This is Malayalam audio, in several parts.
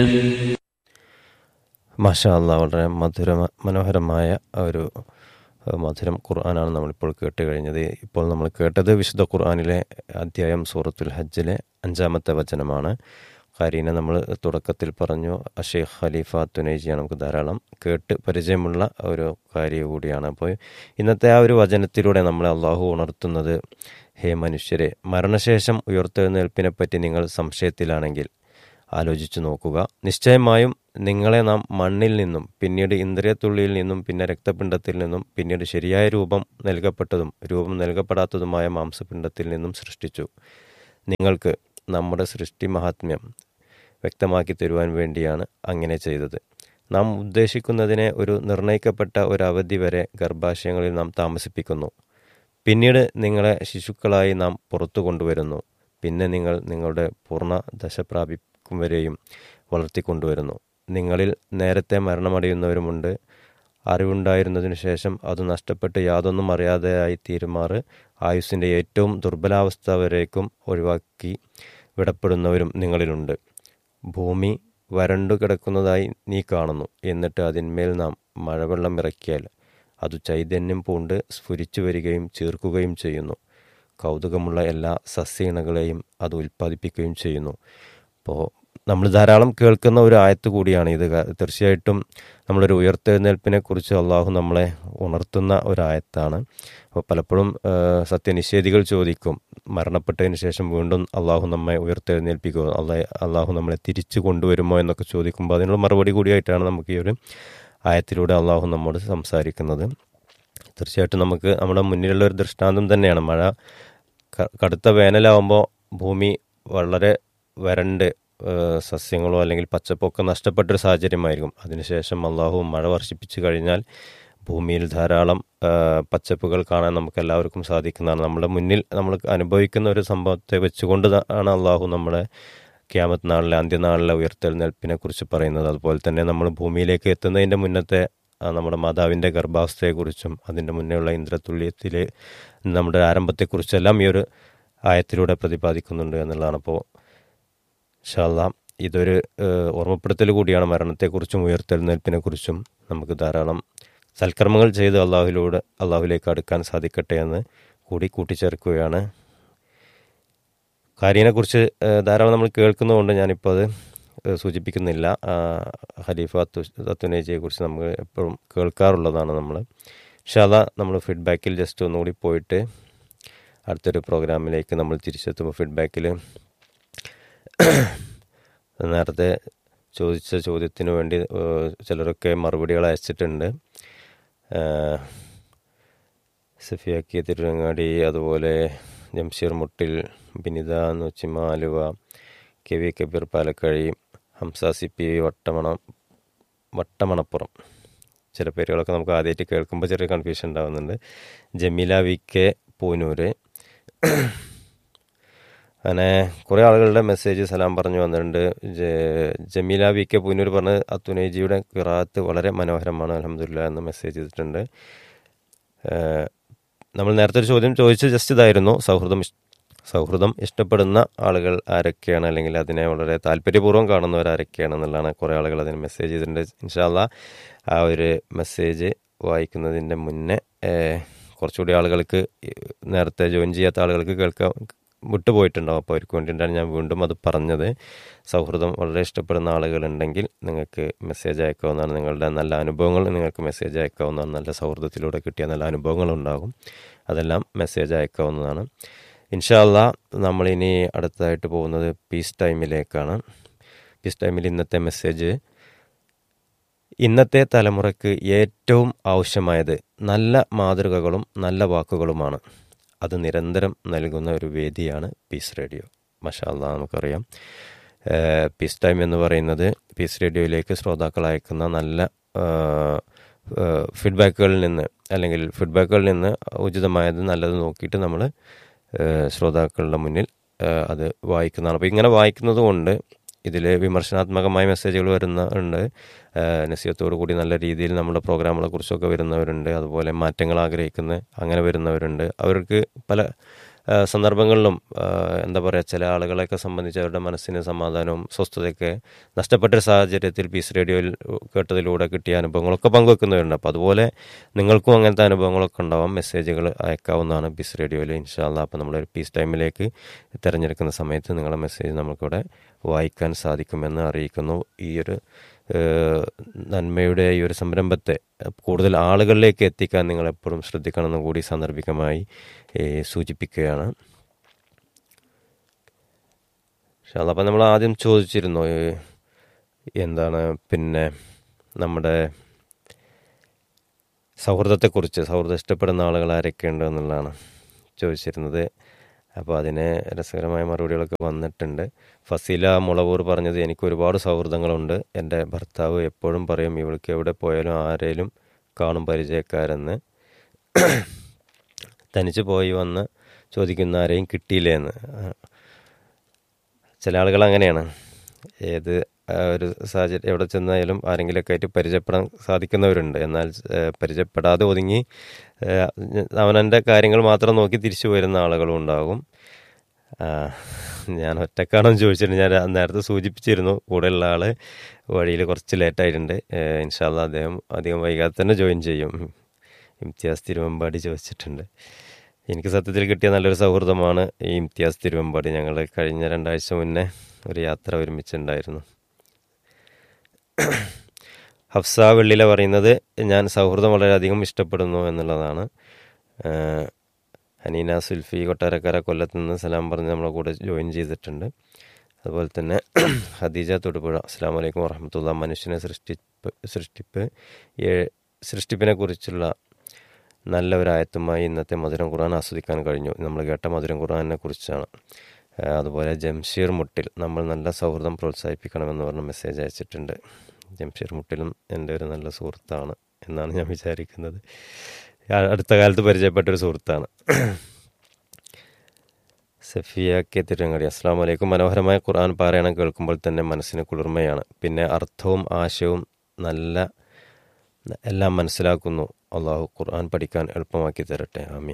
മാഷാ അല്ലാ വളരെ മധുര മനോഹരമായ ഒരു ഏഹ്, മധുരം ഖുർആനാണ് നമ്മളിപ്പോൾ കേട്ട് കഴിഞ്ഞത് ഇപ്പോൾ നമ്മൾ കേട്ടത് വിശുദ്ധ ഖുർആനിലെ അധ്യായം സൂറത്തുൽ ഹജ്ജിലെ അഞ്ചാമത്തെ വചനമാണ് ഖരീന നമ്മൾ തുടക്കത്തിൽ പറഞ്ഞു അഷേഖ് ഖലീഫ തുനൈജിയാണ് നമുക്ക് ധാരാളം കേട്ട് പരിചയമുള്ള ഒരു കാര്യം കൂടിയാണ് അപ്പോൾ ഇന്നത്തെ ആ ഒരു വചനത്തിലൂടെ നമ്മളെ അള്ളാഹു ഉണർത്തുന്നത് ഹേ മനുഷ്യരെ മരണശേഷം ഉയർത്തെഴുന്നേൽപ്പിനെ പറ്റി നിങ്ങൾ സംശയത്തിലാണെങ്കിൽ ആലോചിച്ചു നോക്കുക നിശ്ചയമായും നിങ്ങളെ നാം മണ്ണിൽ നിന്നും പിന്നീട് ഇന്ദ്രിയത്തുള്ളിയിൽ നിന്നും പിന്നെ രക്തപിണ്ഡത്തിൽ നിന്നും പിന്നീട് ശരിയായ രൂപം നൽകപ്പെട്ടതും രൂപം നൽകപ്പെടാത്തതുമായ മാംസപിണ്ഡത്തിൽ നിന്നും സൃഷ്ടിച്ചു നിങ്ങൾക്ക് നമ്മുടെ സൃഷ്ടി മഹാത്മ്യം വ്യക്തമാക്കി തരുവാൻ വേണ്ടിയാണ് അങ്ങനെ ചെയ്തത് നാം ഉദ്ദേശിക്കുന്നതിനെ ഒരു നിർണയിക്കപ്പെട്ട ഒരു അവധി വരെ ഗർഭാശയങ്ങളിൽ നാം താമസിപ്പിക്കുന്നു പിന്നീട് നിങ്ങളെ ശിശുക്കളായി നാം പുറത്തു കൊണ്ടുവരുന്നു പിന്നെ നിങ്ങൾ നിങ്ങളുടെ പൂർണ്ണ ദശ പ്രാപിക്കും വരെയും വളർത്തിക്കൊണ്ടുവരുന്നു നിങ്ങളിൽ നേരത്തെ മരണമടയുന്നവരുമുണ്ട് അറിവുണ്ടായിരുന്നതിനു ശേഷം അത് നഷ്ടപ്പെട്ട് യാതൊന്നും അറിയാതെയായി തീരുമാറ് ആയുസ്സിൻ്റെ ഏറ്റവും ദുർബലാവസ്ഥ വരേക്കും ഒഴിവാക്കി വിടപ്പെടുന്നവരും നിങ്ങളിലുണ്ട് ഭൂമി വരണ്ടു കിടക്കുന്നതായി നീ കാണുന്നു എന്നിട്ട് അതിന്മേൽ നാം മഴവെള്ളം ഇറക്കിയാൽ അത് ചൈതന്യം പൂണ്ട് സ്ഫുരിച്ചു വരികയും ചീർക്കുകയും ചെയ്യുന്നു കൗതുകമുള്ള എല്ലാ സസ്യയിണകളെയും അത് ഉൽപ്പാദിപ്പിക്കുകയും ചെയ്യുന്നു അപ്പോൾ നമ്മൾ ധാരാളം കേൾക്കുന്ന ഒരു ആയത്ത് കൂടിയാണ് ഇത് ക- തീർച്ചയായിട്ടും നമ്മളൊരു ഉയർത്തെഴുന്നേൽപ്പിനെ കുറിച്ച് അള്ളാഹു നമ്മളെ ഉണർത്തുന്ന ഒരു ആയത്താണ് അപ്പോൾ പലപ്പോഴും ആ, സത്യനിഷേധികൾ ചോദിക്കും മരണപ്പെട്ടതിന് ശേഷം വീണ്ടും അള്ളാഹു നമ്മെ ഉയർത്തെഴുന്നേൽപ്പിക്കുമോ അള്ളാഹ് അള്ളാഹു നമ്മളെ തിരിച്ചു കൊണ്ടുവരുമോ എന്നൊക്കെ ചോദിക്കുമ്പോൾ അതിനുള്ള മറുപടി കൂടിയായിട്ടാണ് നമുക്ക് ഈ ഒരു ആയത്തിലൂടെ അള്ളാഹു നമ്മോട് സംസാരിക്കുന്നത് തീർച്ചയായിട്ടും നമുക്ക് നമ്മുടെ മുന്നിലുള്ള ഒരു ദൃഷ്ടാന്തം തന്നെയാണ് മഴ ക- കടുത്ത വേനലാവുമ്പോൾ ഭൂമി വളരെ വരണ്ട് ഏഹ്, സസ്യങ്ങളോ അല്ലെങ്കിൽ പച്ചപ്പൊക്കെ നഷ്ടപ്പെട്ടൊരു സാഹചര്യമായിരിക്കും അതിനുശേഷം അള്ളാഹു മഴ വർഷിപ്പിച്ചു കഴിഞ്ഞാൽ ഭൂമിയിൽ ധാരാളം ഏഹ്, പച്ചപ്പുകൾ കാണാൻ നമുക്ക് എല്ലാവർക്കും സാധിക്കുന്നതാണ് നമ്മുടെ മുന്നിൽ നമ്മൾ അനുഭവിക്കുന്ന ഒരു സംഭവത്തെ വെച്ചുകൊണ്ട് ത- ആണ് അള്ളാഹു നമ്മളെ ക്യാമത്ത് നാളിലെ അന്ത്യനാളിലെ ഉയർത്തെഴുന്നേൽപ്പിനെ കുറിച്ച് പറയുന്നത് അതുപോലെ തന്നെ നമ്മൾ ഭൂമിയിലേക്ക് എത്തുന്നതിൻ്റെ മുന്നത്തെ ആ, നമ്മുടെ മാതാവിൻ്റെ ഗർഭാവസ്ഥയെക്കുറിച്ചും അതിൻ്റെ മുന്നേയുള്ള ഇന്ദ്രതുല്യത്തിലെ നമ്മുടെ ആരംഭത്തെക്കുറിച്ചെല്ലാം ഈ ഒരു ആയത്തിലൂടെ പ്രതിപാദിക്കുന്നുണ്ട് എന്നുള്ളതാണ് അപ്പോൾ ഷാല്ല ഇതൊരു ഏഹ്, ഓർമ്മപ്പെടുത്തൽ കൂടിയാണ് മരണത്തെക്കുറിച്ചും ഉയർത്തെഴുന്നേൽപ്പിനെക്കുറിച്ചും നമുക്ക് ധാരാളം സൽക്കർമ്മങ്ങൾ ചെയ്ത് അള്ളാഹുവിലൂടെ അള്ളാഹുവിലേക്ക് അടുക്കാൻ സാധിക്കട്ടെ എന്ന് കൂടി കൂട്ടിച്ചേർക്കുകയാണ് കാര്യനെക്കുറിച്ച് ഏഹ്, ധാരാളം നമ്മൾ കേൾക്കുന്നതുകൊണ്ട് ഞാനിപ്പോൾ അത് ഏഹ്, സൂചിപ്പിക്കുന്നില്ല ആ, ഖലീഫ തത്തുനേജിയെ കുറിച്ച് നമ്മൾ എപ്പോഴും കേൾക്കാറുള്ളതാണ് നമ്മൾ ഷാല നമ്മൾ ഫീഡ്ബാക്കിൽ ജസ്റ്റ് ഒന്നുകൂടി പോയിട്ട് അടുത്തൊരു പ്രോഗ്രാമിലേക്ക് നമ്മൾ തിരിച്ചെത്തുമ്പോൾ ഫീഡ്ബാക്കിൽ നേരത്തെ ചോദിച്ച ചോദ്യത്തിന് വേണ്ടി ഏഹ്, ചിലരൊക്കെ മറുപടികൾ അയച്ചിട്ടുണ്ട് ഏഹ്, സഫിയാക്കി തിരുവങ്ങാടി അതുപോലെ Jamsheer Muttil Binitha Nochima Aluva K V Kabeer Palakkazhi Hamsa C P Vattamanam Vattamanappuram ചില പേരുകളൊക്കെ നമുക്ക് ആദ്യമായിട്ട് കേൾക്കുമ്പോൾ ചെറിയ കൺഫ്യൂഷൻ ഉണ്ടാകുന്നുണ്ട് ജമീല വി കെ പൂനൂര് അങ്ങനെ കുറേ ആളുകളുടെ മെസ്സേജ് സലാം പറഞ്ഞു വന്നിട്ടുണ്ട് ജ- ജമീല വി കെ പൂനൂർ പറഞ്ഞ് അത്തുനേജിയുടെ കിറാത്ത് വളരെ മനോഹരമാണ് അലഹമുല്ല എന്ന് മെസ്സേജ് ചെയ്തിട്ടുണ്ട് ഏഹ് നമ്മൾ നേരത്തെ ഒരു ചോദ്യം ചോദിച്ചത് ജസ്റ്റ് ഇതായിരുന്നു സൗഹൃദം ഇഷ്- സൗഹൃദം ഇഷ്ടപ്പെടുന്ന ആളുകൾ ആരൊക്കെയാണ് അല്ലെങ്കിൽ അതിനെ വളരെ താല്പര്യപൂർവ്വം കാണുന്നവർ ആരൊക്കെയാണ് എന്നുള്ളതാണ് കുറേ ആളുകൾ അതിന് മെസ്സേജ് ചെയ്തിട്ടുണ്ട് ഇൻഷാല്ല ആ ഒരു മെസ്സേജ് വായിക്കുന്നതിൻ്റെ മുന്നേ ഏഹ്, കുറച്ചുകൂടി ആളുകൾക്ക് ഈ നേരത്തെ ജോയിൻ ചെയ്യാത്ത ആളുകൾക്ക് കേൾക്കാൻ വിട്ടുപോയിട്ടുണ്ടാവും അപ്പോൾ അവർക്ക് വേണ്ടിയിട്ടാണ് ഞാൻ വീണ്ടും അത് പറഞ്ഞത് സൗഹൃദം വളരെ ഇഷ്ടപ്പെടുന്ന ആളുകളുണ്ടെങ്കിൽ നിങ്ങൾക്ക് മെസ്സേജ് അയക്കാവുന്നതാണ് നിങ്ങളുടെ നല്ല അനുഭവങ്ങൾ നിങ്ങൾക്ക് മെസ്സേജ് അയക്കാവുന്നതാണ് നല്ല സൗഹൃദത്തിലൂടെ കിട്ടിയ നല്ല അനുഭവങ്ങൾ ഉണ്ടാകും അതെല്ലാം മെസ്സേജ് അയക്കാവുന്നതാണ് ഇൻഷാല്ല നമ്മളിനി അടുത്തതായിട്ട് പോകുന്നത് പീസ് ടൈമിലേക്കാണ് പീസ് ടൈമിൽ ഇന്നത്തെ മെസ്സേജ് ഇന്നത്തെ തലമുറയ്ക്ക് ഏറ്റവും ആവശ്യമായത് നല്ല മാതൃകകളും നല്ല വാക്കുകളുമാണ് അത് നിരന്തരം നൽകുന്ന ഒരു വേദിയാണ് പീസ് റേഡിയോ മഷാല്ല നമുക്കറിയാം ഏഹ് പീസ് ടൈം എന്ന് പറയുന്നത് പീസ് റേഡിയോയിലേക്ക് ശ്രോതാക്കൾ അയക്കുന്ന നല്ല ഏഹ് ഫീഡ്ബാക്കുകളിൽ നിന്ന് അല്ലെങ്കിൽ ഫീഡ്ബാക്കുകളിൽ നിന്ന് ഉചിതമായത് നല്ലത് നോക്കിയിട്ട് നമ്മൾ ശ്രോതാക്കളുടെ മുന്നിൽ ഏഹ് അത് വായിക്കുന്നതാണ് അപ്പോൾ ഇങ്ങനെ വായിക്കുന്നത് കൊണ്ട് ഇതിൽ വിമർശനാത്മകമായ മെസ്സേജുകൾ വരുന്നുണ്ട് ഏഹ് നസീഹത്തോടു കൂടി നല്ല രീതിയിൽ നമ്മുടെ പ്രോഗ്രാമുകളെ കുറിച്ചൊക്കെ വരുന്നവരുണ്ട് അതുപോലെ മാറ്റങ്ങൾ ആഗ്രഹിക്കുന്ന അങ്ങനെ വരുന്നവരുണ്ട് അവർക്ക് പല ആ, സന്ദർഭങ്ങളിലും ആ, എന്താ പറയുക ചില ആളുകളെയൊക്കെ സംബന്ധിച്ച് അവരുടെ മനസ്സിന് സമാധാനവും സ്വസ്ഥതയൊക്കെ നഷ്ടപ്പെട്ടൊരു സാഹചര്യത്തിൽ പീസ് റേഡിയോയിൽ കേട്ടതിലൂടെ കിട്ടിയ അനുഭവങ്ങളൊക്കെ പങ്കുവെക്കുന്നവരുണ്ട് അപ്പോൾ അതുപോലെ നിങ്ങൾക്കും അങ്ങനത്തെ അനുഭവങ്ങളൊക്കെ ഉണ്ടാവാം മെസ്സേജുകൾ അയക്കാവുന്നതാണ് പീസ് റേഡിയോയിൽ ഇൻഷാല്ല അപ്പോൾ നമ്മൾ പീസ് ടൈമിലേക്ക് തിരഞ്ഞെടുക്കുന്ന സമയത്ത് നിങ്ങളുടെ മെസ്സേജ് നമുക്കിവിടെ വായിക്കാൻ സാധിക്കുമെന്ന് അറിയിക്കുന്നു ഈ ഒരു ഏഹ്, നന്മയുടെ ഈ ഒരു സംരംഭത്തെ കൂടുതൽ ആളുകളിലേക്ക് എത്തിക്കാൻ നിങ്ങൾ എപ്പോഴും ശ്രദ്ധിക്കണമെന്ന് കൂടി സാന്ദർഭികമായി ഏഹ്, സൂചിപ്പിക്കുകയാണ് അപ്പം നമ്മൾ ആദ്യം ചോദിച്ചിരുന്നു ഏഹ്, എന്താണ് പിന്നെ നമ്മുടെ സൗഹൃദത്തെക്കുറിച്ച് സൗഹൃദം ഇഷ്ടപ്പെടുന്ന ആളുകൾ ആരൊക്കെ ഉണ്ട് എന്നുള്ളതാണ് ചോദിച്ചിരുന്നത് അപ്പോൾ അതിന് രസകരമായ മറുപടികളൊക്കെ വന്നിട്ടുണ്ട് ഫസീല മുളവൂർ പറഞ്ഞത് എനിക്ക് ഒരുപാട് സൗഹൃദങ്ങളുണ്ട് എൻ്റെ ഭർത്താവ് എപ്പോഴും പറയും ഇവൾക്ക് എവിടെ പോയാലും ആരേലും കാണും പരിചയക്കാരെന്ന് തനിച്ച് പോയി വന്ന് ചോദിക്കുന്ന ആരെയും കിട്ടിയില്ലേ എന്ന് ചില ആളുകൾ അങ്ങനെയാണ് ഏത് ആ, ഒരു സാഹചര്യം എവിടെ ചെന്നായാലും ആരെങ്കിലുമൊക്കെ ആയിട്ട് പരിചയപ്പെടാൻ സാധിക്കുന്നവരുണ്ട് എന്നാൽ ഏ, പരിചയപ്പെടാതെ ഒതുങ്ങി ഏ, അവനൻ്റെ കാര്യങ്ങൾ മാത്രം നോക്കി തിരിച്ചു വരുന്ന ആളുകളും ഉണ്ടാകും ആ, ഞാൻ ഒറ്റക്കാണോ എന്ന് ചോദിച്ചിട്ട് ഞാൻ നേരത്തെ സൂചിപ്പിച്ചിരുന്നു കൂടെയുള്ള ആൾ വഴിയിൽ കുറച്ച് ലേറ്റായിട്ടുണ്ട് ഇൻഷാല്ല അദ്ദേഹം അധികം വൈകാതെ തന്നെ ജോയിൻ ചെയ്യും ഇംതിയാസ് തിരുവമ്പാടി ചോദിച്ചിട്ടുണ്ട് എനിക്ക് സത്യത്തിൽ കിട്ടിയ നല്ലൊരു സൗഹൃദമാണ് ഈ ഇംതിയാസ് തിരുവമ്പാടി ഞങ്ങൾ കഴിഞ്ഞ രണ്ടാഴ്ച മുന്നേ ഒരു യാത്ര ഒരുമിച്ചുണ്ടായിരുന്നു ഹഫ്സ വെള്ളില പറയുന്നത് ഞാൻ സൗഹൃദം വളരെയധികം ഇഷ്ടപ്പെടുന്നു എന്നുള്ളതാണ് ഏഹ് ഹനീന സുൽഫി കൊട്ടാരക്കര കൊല്ലത്ത് നിന്ന് സലാം പറഞ്ഞ് നമ്മളെ കൂടെ ജോയിൻ ചെയ്തിട്ടുണ്ട് അതുപോലെ തന്നെ ഹദീജ തൊടുപുഴ അസ്സാം വലൈക്കും വറഹമത്തുള്ള മനുഷ്യനെ സൃഷ്ടിപ്പ് സൃഷ്ടിപ്പ് ഏ- സൃഷ്ടിപ്പിനെ കുറിച്ചുള്ള നല്ല ഒരു ആയത്തുമായി ഇന്നത്തെ മധുരം ഖുർആൻ ആസ്വദിക്കാൻ കഴിഞ്ഞു നമ്മൾ കേട്ട മധുരം ഖുർആനെ കുറിച്ചാണ് ആ, അതുപോലെ ജംഷീർ മുട്ടിൽ നമ്മൾ നല്ല സൗഹൃദം പ്രോത്സാഹിപ്പിക്കണമെന്ന് പറഞ്ഞ മെസ്സേജ് അയച്ചിട്ടുണ്ട് ജംഷീർ മുട്ടിലും എൻ്റെ ഒരു നല്ല സുഹൃത്താണ് എന്നാണ് ഞാൻ വിചാരിക്കുന്നത് ആ, അടുത്ത കാലത്ത് പരിചയപ്പെട്ട ഒരു സുഹൃത്താണ് സഫിയ കെ തിരുവങ്ങാടി അസ്സാം വലൈക്കും മനോഹരമായ ഖുർആൻ പാരായണം കേൾക്കുമ്പോൾ തന്നെ മനസ്സിന് കുളിർമയാണ് പിന്നെ അർത്ഥവും ആശയവും നല്ല എല്ലാം മനസ്സിലാക്കുന്നു അള്ളാഹു ഖുർആൻ പഠിക്കാൻ എളുപ്പമാക്കി തരട്ടെ ആമീൻ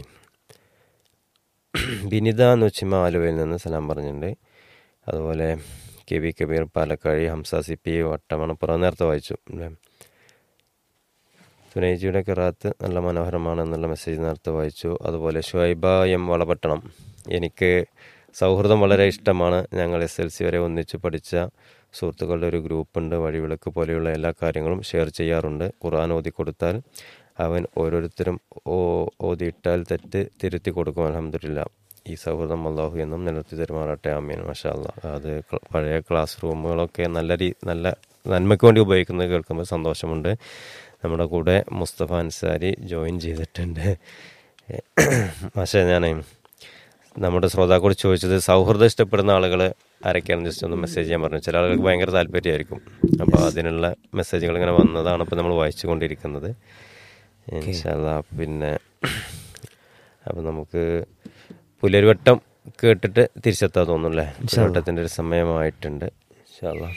ബിനിത നുച്ചിമ ആലുവയിൽ നിന്ന് സലാം പറഞ്ഞിട്ടുണ്ട് അതുപോലെ K V Kabeer Palakkazhi Hamsa C P Vattamanappuram നേരത്തെ വായിച്ചു അല്ലേ സുനൈജിയുടെ കിറാത്ത് നല്ല മനോഹരമാണ് എന്നുള്ള മെസ്സേജ് നേരത്തെ വായിച്ചു അതുപോലെ ഷുഹൈബ എം വളപട്ടണം എനിക്ക് സൗഹൃദം വളരെ ഇഷ്ടമാണ് ഞങ്ങൾ എസ് എൽ സി വരെ ഒന്നിച്ച് പഠിച്ച സുഹൃത്തുക്കളുടെ ഒരു ഗ്രൂപ്പുണ്ട് വഴിവിളക്ക് പോലെയുള്ള എല്ലാ കാര്യങ്ങളും ഷെയർ ചെയ്യാറുണ്ട് ഖുർആൻ ഓതി കൊടുത്താൽ അവൻ ഓരോരുത്തരും ഓ- ഓതിയിട്ടാൽ തെറ്റ് തിരുത്തി കൊടുക്കും അലഹമില്ല ഈ സൗഹൃദം അള്ളാഹു എന്നും നിലനിർത്തി തരുമാറട്ടെ ആമീൻ മാഷാ അല്ലാ അത് ക്ല- പഴയ ക്ലാസ് റൂമുകളൊക്കെ നല്ല രീ നല്ല നന്മയ്ക്ക് വേണ്ടി ഉപയോഗിക്കുന്നത് കേൾക്കുമ്പോൾ സന്തോഷമുണ്ട് നമ്മുടെ കൂടെ മുസ്തഫ അൻസാരി ജോയിൻ ചെയ്തിട്ടുണ്ട് മാഷേ ഞാനേ നമ്മുടെ ശ്രോതാക്കളോട് ചോദിച്ചത് സൗഹൃദം ഇഷ്ടപ്പെടുന്ന ആളുകൾ ആരൊക്കെയാണെന്ന് ജസ്റ്റ് ഒന്ന് മെസ്സേജ് ചെയ്യാൻ പറഞ്ഞു ചില ആളുകൾക്ക് ഭയങ്കര താല്പര്യമായിരിക്കും അപ്പോൾ അതിനുള്ള മെസ്സേജുകൾ ഇങ്ങനെ വന്നതാണ് ഇപ്പോൾ നമ്മൾ വായിച്ചു കൊണ്ടിരിക്കുന്നത് ഇൻഷാല്ലാ പിന്നെ അപ്പം നമുക്ക് പുലരുവട്ടം കേട്ടിട്ട് തിരിച്ചെത്താൻ തോന്നുന്നല്ലേ പുലരുവട്ടത്തിൻ്റെ ഒരു സമയമായിട്ടുണ്ട് ഇൻഷാല്ലാ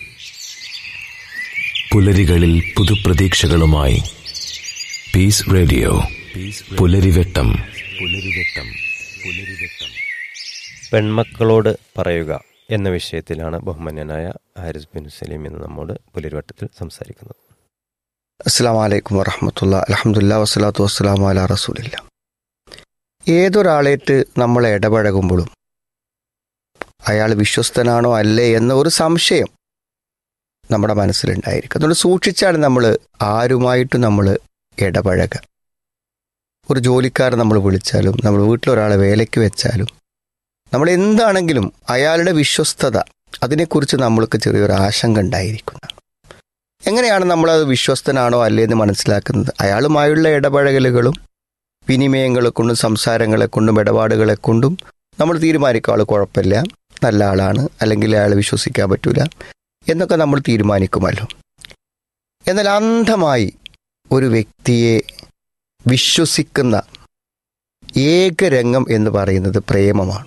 പുലരികളിൽ പുതുപ്രതീക്ഷകളുമായി പീസ് റേഡിയോ പുലരിവെട്ടം പുലരിവെട്ടം പുലരിവെട്ടം പെൺമക്കളോട് പറയുക എന്ന വിഷയത്തിലാണ് ബഹുമാന്യനായ ഹാരിസ് ബിൻ സലീം എന്ന് നമ്മോട് പുലരുവട്ടത്തിൽ സംസാരിക്കുന്നത് അസ്സാം വലൈക്കും വറഹമത്തുള്ള അലഹമുല്ല വസ്സലാത്തു വസ്സലാം അല റസൂലില്ല ഏതൊരാളായിട്ട് നമ്മൾ ഇടപഴകുമ്പോഴും അയാൾ വിശ്വസ്തനാണോ അല്ലേ എന്ന ഒരു സംശയം നമ്മുടെ മനസ്സിലുണ്ടായിരിക്കും അതുകൊണ്ട് സൂക്ഷിച്ചാണ് നമ്മൾ ആരുമായിട്ടും നമ്മൾ ഇടപഴകുക ഒരു ജോലിക്കാരൻ നമ്മൾ വിളിച്ചാലും നമ്മൾ വീട്ടിലൊരാളെ വേലയ്ക്ക് വെച്ചാലും നമ്മൾ എന്താണെങ്കിലും അയാളുടെ വിശ്വസ്തത അതിനെക്കുറിച്ച് നമ്മൾക്ക് ചെറിയൊരു ആശങ്ക ഉണ്ടായിരിക്കുന്നതാണ് എങ്ങനെയാണ് നമ്മളത് വിശ്വസ്തനാണോ അല്ലേ എന്ന് മനസ്സിലാക്കുന്നത് അയാളുമായുള്ള ഇടപഴകലുകളും വിനിമയങ്ങളെ കൊണ്ടും സംസാരങ്ങളെ കൊണ്ടും ഇടപാടുകളെ കൊണ്ടും നമ്മൾ തീരുമാനിക്കും ആൾ കുഴപ്പമില്ല നല്ല ആളാണ് അല്ലെങ്കിൽ അയാളെ വിശ്വസിക്കാൻ പറ്റൂല എന്നൊക്കെ നമ്മൾ തീരുമാനിക്കുമല്ലോ എന്നാൽ അന്ധമായി ഒരു വ്യക്തിയെ വിശ്വസിക്കുന്ന ഏക രംഗം എന്ന് പറയുന്നത് പ്രേമമാണ്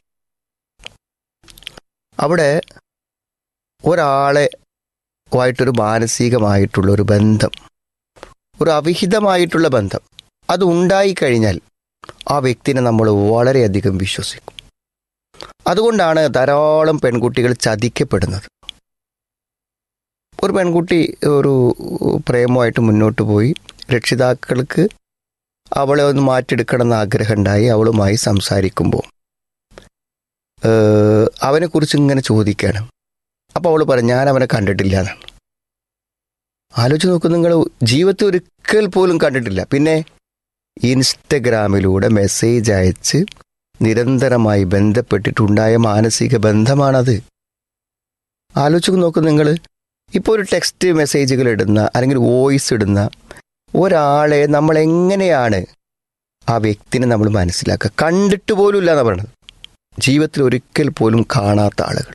അവിടെ ഒരാളെ ആയിട്ടൊരു മാനസികമായിട്ടുള്ള ഒരു ബന്ധം ഒരു അവിഹിതമായിട്ടുള്ള ബന്ധം അത് ഉണ്ടായിക്കഴിഞ്ഞാൽ ആ വ്യക്തിനെ നമ്മൾ വളരെയധികം വിശ്വസിക്കും അതുകൊണ്ടാണ് ധാരാളം പെൺകുട്ടികൾ ചതിക്കപ്പെടുന്നത് ഒരു പെൺകുട്ടി ഒരു പ്രേമമായിട്ട് മുന്നോട്ട് പോയി രക്ഷിതാക്കൾക്ക് അവളെ ഒന്ന് മാറ്റിയെടുക്കണമെന്ന് ആഗ്രഹമുണ്ടായി അവളുമായി സംസാരിക്കുമ്പോൾ ഏഹ്, അവനെക്കുറിച്ച് ഇങ്ങനെ ചോദിക്കുകയാണ് അപ്പോൾ അവൾ പറഞ്ഞു ഞാൻ അവനെ കണ്ടിട്ടില്ല എന്നാണ് ആലോചിച്ച് നോക്കൂ നിങ്ങൾ ജീവിതത്തിൽ ഒരിക്കൽ പോലും കണ്ടിട്ടില്ല പിന്നെ ഇൻസ്റ്റഗ്രാമിലൂടെ മെസ്സേജ് അയച്ച് നിരന്തരമായി ബന്ധപ്പെട്ടിട്ടുണ്ടായ മാനസിക ബന്ധമാണത് ആലോചിച്ച് നോക്കൂ നിങ്ങൾ ഇപ്പോൾ ഒരു ടെക്സ്റ്റ് മെസ്സേജുകൾ ഇടുന്ന അല്ലെങ്കിൽ വോയിസ് ഇടുന്ന ഒരാളെ നമ്മൾ എങ്ങനെയാണ് ആ വ്യക്തിനെ നമ്മൾ മനസ്സിലാക്കുക കണ്ടിട്ട് പോലും ഇല്ല എന്ന് പറയുന്നത് ജീവിതത്തിൽ ഒരിക്കൽ പോലും കാണാത്ത ആളുകൾ